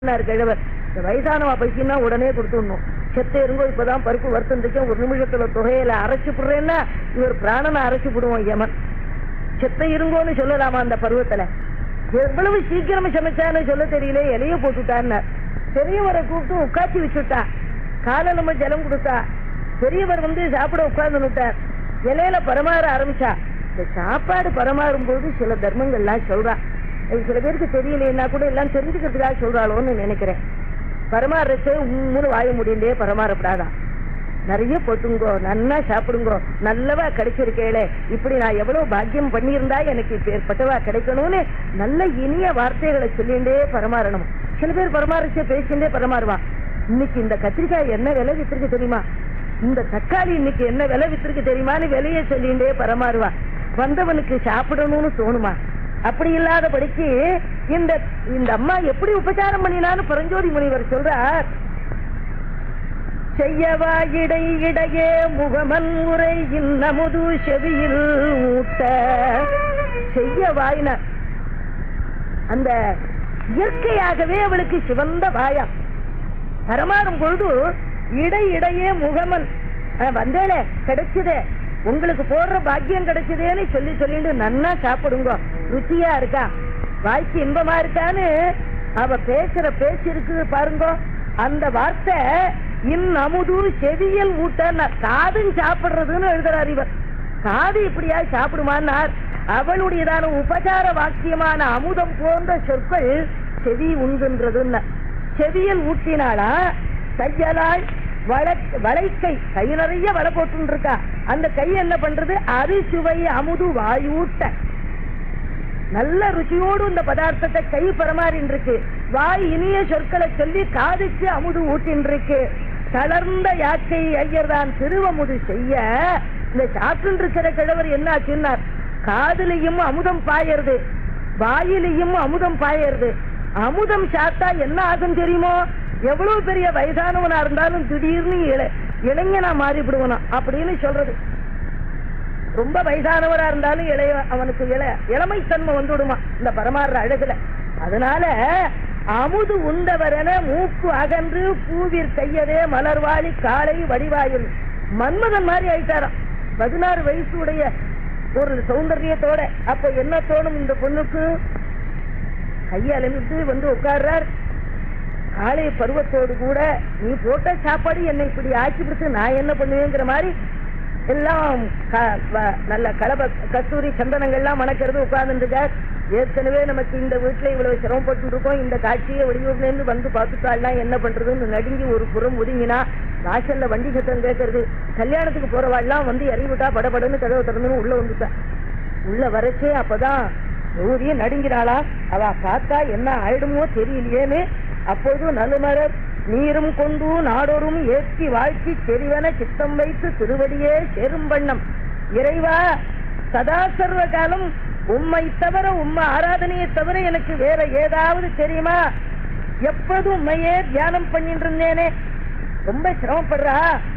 சொன்னார் கிழவர் இந்த வயசானவா பைக்கினா உடனே கொடுத்துடணும் செத்த இருங்கோ இப்பதான் பருப்பு வருத்தம் ஒரு நிமிஷத்துல தொகையில அரைச்சு போடுறேன்னா இவர் பிராணனை அரைச்சு போடுவோம் யமன் செத்த இருங்கோன்னு சொல்லலாமா அந்த பருவத்துல எவ்வளவு சீக்கிரமா சமைச்சான்னு சொல்ல தெரியல இலைய போட்டுட்டான்னு பெரியவரை கூப்பிட்டு உட்காத்தி வச்சுட்டா காலை நம்ம ஜலம் கொடுத்தா பெரியவர் வந்து சாப்பிட உட்கார்ந்து விட்டார் இலையில பரமாற ஆரம்பிச்சா இந்த சாப்பாடு பரமாறும் போது சில தர்மங்கள்லாம் சொல்றா இது சில பேருக்கு தெரியலைன்னா கூட எல்லாம் தெரிஞ்சுக்கிறதுக்காக சொல்றாளோன்னு நினைக்கிறேன் பரமாறச்சு உம்முன்னு வாய முடியலையே பரமாறப்படாதான் நிறைய போட்டுங்கோ நல்லா சாப்பிடுங்கோ நல்லவா கிடைச்சிருக்கேளே இப்படி நான் எவ்வளவு பாக்கியம் பண்ணியிருந்தா எனக்கு இப்ப ஏற்பட்டவா கிடைக்கணும்னு நல்ல இனிய வார்த்தைகளை சொல்லிண்டே பரமாறணும் சில பேர் பரமாரிச்சே பேசிண்டே பரமாறுவான் இன்னைக்கு இந்த கத்திரிக்காய் என்ன விலை வித்திருக்கு தெரியுமா இந்த தக்காளி இன்னைக்கு என்ன விலை வித்திருக்கு தெரியுமான்னு விலையை சொல்லிண்டே பரமாறுவா வந்தவனுக்கு சாப்பிடணும்னு தோணுமா அப்படி இல்லாதபடிக்கு இந்த இந்த அம்மா எப்படி உபச்சாரம் பண்ணினான்னு பரஞ்சோதி முனிவர் சொல்றார் செய்யவா இடை இடையே முகமன் உரை இன்னமுது செவியில் ஊட்ட செய்ய வாயின அந்த இயற்கையாகவே அவளுக்கு சிவந்த வாயா பரமாறும் பொழுது இடை இடையே முகமன் அஹ், வந்தேளே கிடைச்சதே உங்களுக்கு போடுற பாக்கியம் கிடைச்சதேன்னு சொல்லி சொல்லிட்டு நன்னா சாப்பிடுங்க ருச்சியா இருக்கா வாய்க்கு இன்பமா இருக்கான்னு அவ பேசுற பேச்சு இருக்குது பாருங்க அந்த வார்த்தை இன் அமுது செவியல் ஊட்ட காதும் சாப்பிடுறதுன்னு எழுதுறார் இவர் காது இப்படியா சாப்பிடுமான்னார் அவளுடையதான உபசார வாக்கியமான அமுதம் போன்ற சொற்கள் செவி உண்கின்றதுன்னு செவியல் ஊட்டினாளா கையலாய் வள வளைக்கை கை நிறைய வலை போட்டு இருக்கா அந்த கை என்ன பண்றது அரிசுவை அமுது வாயூட்ட நல்ல ருச்சியோடு இந்த பதார்த்தத்தை கை பரமாறின் இருக்கு வாய் இனிய சொற்களை சொல்லி காதுக்கு அமுது ஊட்டின் இருக்கு தளர்ந்த யாக்கை ஐயர் தான் திருவமுது செய்ய இந்த சாப்பிட்டு இருக்கிற கிழவர் என்ன ஆச்சுன்னார் காதுலையும் அமுதம் பாயறது வாயிலையும் அமுதம் பாயறது அமுதம் சாத்தா என்ன ஆகும் தெரியுமோ எவ்வளவு பெரிய வயதானவனா இருந்தாலும் திடீர்னு இள இளைஞனா மாறிவிடுவனா அப்படின்னு சொல்றது ரொம்ப வயசானவரா இருந்தாலும் இளைய அவனுக்கு இள இளமைத்தன்மை வந்துடுமா இந்த பரமாறுற அழகுல அதனால அமுது உண்டவரென மூக்கு அகன்று பூவிற் கையதே மலர்வாளி காலை வடிவாயில் மன்மதன் மாதிரி ஆயிட்டாராம் பதினாறு வயசு உடைய ஒரு சௌந்தரியத்தோட அப்ப என்ன தோணும் இந்த பொண்ணுக்கு கையை அலமிட்டு வந்து உட்கார்றார் காலை பருவத்தோடு கூட நீ போட்ட சாப்பாடு என்னை இப்படி ஆக்கி விடுத்து நான் என்ன பண்ணுவேங்கிற மாதிரி எல்லாம் க- வ- நல்ல கலப கஸ்தூரி சந்தனங்கள்லாம் மணக்கிறது உட்கார்ந்துருக்கார் ஏற்கனவே நமக்கு இந்த வீட்டுல இவ்வளவு சிரமப்பட்டு இருக்கோம் இந்த காட்சியை வெளியூர்ல இருந்து வந்து பார்த்துட்டாள்னா என்ன பண்றதுன்னு நடுங்கி ஒரு புறம் ஒதுங்கினா வாசல்ல வண்டி சத்தம் கேட்கறது கல்யாணத்துக்கு போறவாள்லாம் வந்து இறங்கி விட்டா படபடன்னு கதவை திறந்துன்னு உள்ள வந்துட்டா உள்ள வரச்சே அப்பதான் கௌரிய நடுங்கிறாளா அவ பார்த்தா என்ன ஆயிடுமோ தெரியலையேன்னு அப்போது நலுமரர் நீரும் கொண்டு நாடோறும் ஏற்றி வாழ்த்தி தெரிவன சித்தம் வைத்து திருவடியே சேரும் வண்ணம் இறைவா சதா சர்வ காலம் உம்மை தவிர உம்மை ஆராதனையை தவிர எனக்கு வேற ஏதாவது தெரியுமா எப்போதும் உண்மையே தியானம் பண்ணிட்டு இருந்தேனே ரொம்ப சிரமப்படுறா